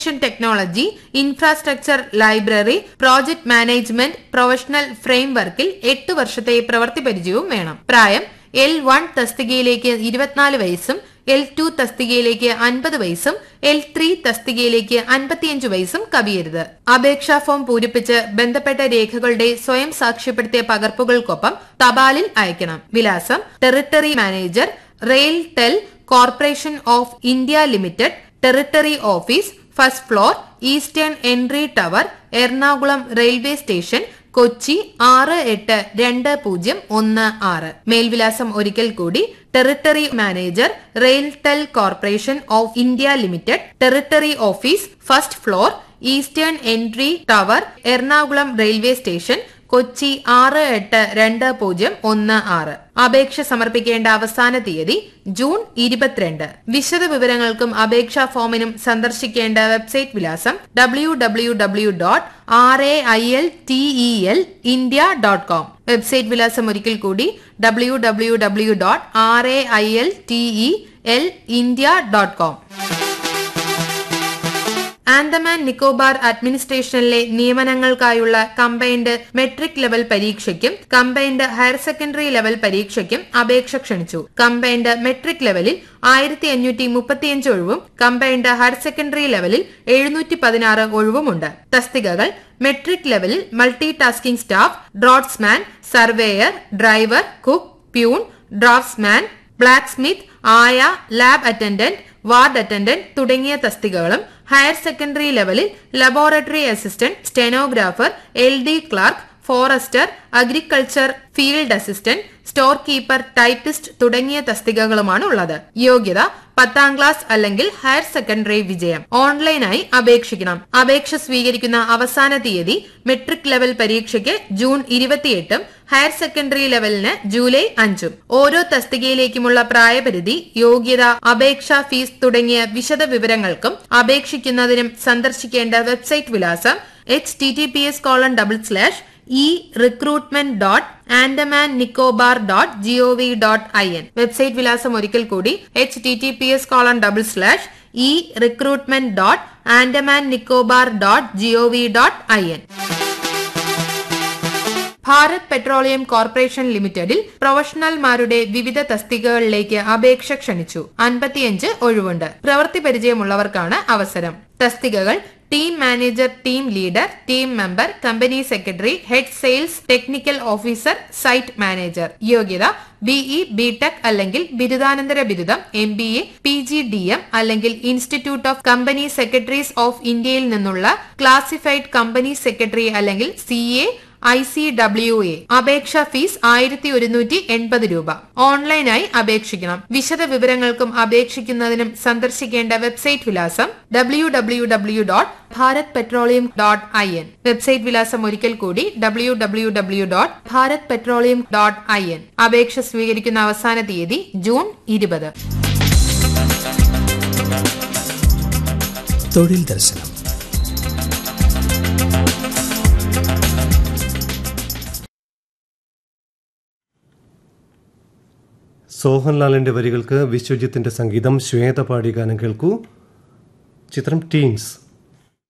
information technology infrastructure library project management professional ഫ്രെയിംവർക്കിൽ എട്ട് വർഷത്തെ പ്രവൃത്തി പരിചയവും വേണം പ്രായം എൽ വൺ തസ്തികയിലേക്ക് ഇരുപത്തിനാല് വയസ്സും എൽ ടു തസ്തികയിലേക്ക് അൻപത് വയസ്സും എൽ ത്രീ തസ്തികയിലേക്ക് അൻപത്തിയഞ്ച് വയസ്സും കവിയരുത് അപേക്ഷാ ഫോം പൂരിപ്പിച്ച് ബന്ധപ്പെട്ട രേഖകളുടെ സ്വയം സാക്ഷ്യപ്പെടുത്തിയ പകർപ്പുകൾക്കൊപ്പം തപാലിൽ അയക്കണം വിലാസം territory manager RailTel corporation of India limited territory office first floor eastern entry tower Ernakulam railway station Kochi ആറ് എട്ട് രണ്ട് പൂജ്യം ഒന്ന് ആറ് മേൽവിലാസം ഒരിക്കൽ കൂടി territory manager RailTel corporation of India limited territory office first floor eastern entry tower Ernakulam railway station Kochi ആറ് എട്ട് രണ്ട് പൂജ്യം ഒന്ന് ആറ് അപേക്ഷ സമർപ്പിക്കേണ്ട അവസാന തീയതി ജൂൺ ഇരുപത്തിരണ്ട് വിശദ വിവരങ്ങൾക്കും അപേക്ഷാ ഫോമിനും സന്ദർശിക്കേണ്ട വെബ്സൈറ്റ് വിലാസം W W W dot R A I L T E L India dot com website വിലാസം ഒരിക്കൽ കൂടി W W W dot R A I L T E L India dot com Andaman Nicobar അഡ്മിനിസ്ട്രേഷനിലെ നിയമനങ്ങൾക്കായുള്ള കമ്പൈൻഡ് മെട്രിക് ലെവൽ പരീക്ഷയ്ക്കും combined higher secondary level പരീക്ഷയ്ക്കും അപേക്ഷ ക്ഷണിച്ചു combined metric ലെവലിൽ ആയിരത്തി അഞ്ഞൂറ്റി മുപ്പത്തിയഞ്ച് ഒഴിവും കമ്പൈൻഡ് ഹയർ സെക്കൻഡറി ലെവലിൽ എഴുന്നൂറ്റി പതിനാറ് ഒഴിവുമുണ്ട് തസ്തികകൾ മെട്രിക് ലെവലിൽ multi tasking staff draughtsman surveyor driver cook peon draftsman blacksmith ആയ ലാബ് അറ്റൻഡന്റ് വാർഡ് അറ്റൻഡന്റ് തുടങ്ങിയ തസ്തികകളും ഹയർ സെക്കൻഡറി ലെവലിൽ laboratory assistant stenographer L D clerk forester agriculture field assistant store keeper typist തുടങ്ങിയ തസ്തികകളുമാണ് ഉള്ളത് യോഗ്യത പത്താം ക്ലാസ് അല്ലെങ്കിൽ ഹയർ സെക്കൻഡറി വിജയം ഓൺലൈനായി അപേക്ഷിക്കണം അപേക്ഷ സ്വീകരിക്കുന്ന അവസാന തീയതി മെട്രിക് ലെവൽ പരീക്ഷയ്ക്ക് ജൂൺ ഇരുപത്തിയെട്ടും ഹയർ സെക്കൻഡറി ലെവലിന് ജൂലൈ അഞ്ചും ഓരോ തസ്തികയിലേക്കുമുള്ള പ്രായപരിധി യോഗ്യത അപേക്ഷാ ഫീസ് തുടങ്ങിയ വിശദ വിവരങ്ങൾക്കും അപേക്ഷിക്കുന്നതിനും സന്ദർശിക്കേണ്ട വെബ്സൈറ്റ് വിലാസം H T T P S colon double slash E recruitment dot Andaman Nicobar dot GOV dot I N website വിലാസം ഒരിക്കൽ കൂടി H T T P S colon double slash E recruitment dot Andaman Nicobar dot GOV dot I N Bharat petroleum corporation ലിമിറ്റഡിൽ പ്രൊഫഷണൽമാരുടെ വിവിധ തസ്തികകളിലേക്ക് അപേക്ഷ ക്ഷണിച്ചു അൻപത്തിയഞ്ച് ഒഴിവുണ്ട് പ്രവൃത്തി പരിചയമുള്ളവർക്കാണ് അവസരം തസ്തികകൾ team manager team leader team member company secretary head sales technical officer site manager യോഗ്യത ബിഇ ബിടെക് അല്ലെങ്കിൽ ബിരുദാനന്തര ബിരുദം M B A P G D M അല്ലെങ്കിൽ institute of company secretaries of ഇന്ത്യയിൽ നിന്നുള്ള ക്ലാസിഫൈഡ് കമ്പനി സെക്രട്ടറി അല്ലെങ്കിൽ C A I C W A അപേക്ഷാ fee ആയിരത്തി ഒരുന്നൂറ്റി എൺപത് രൂപ ഓൺലൈനായി അപേക്ഷിക്കണം വിശദ വിവരങ്ങൾക്കും അപേക്ഷിക്കുന്നതിനും സന്ദർശിക്കേണ്ട വെബ്സൈറ്റ് വിലാസം W W W dot Bharat petroleum dot I N website വിലാസം ഒരിക്കൽ കൂടി W W W dot Bharat petroleum dot I N അപേക്ഷ സ്വീകരിക്കുന്ന അവസാന തീയതി ജൂൺ ഇരുപത് തൊഴിൽ ദർശനം സോഹൻലാലിന്റെ വരികൾക്ക് വിശ്വജിത്തിന്റെ സംഗീതം ശ്വേത പാടി ഗാനം കേൾക്കൂ ചിത്രം ടീൻസ്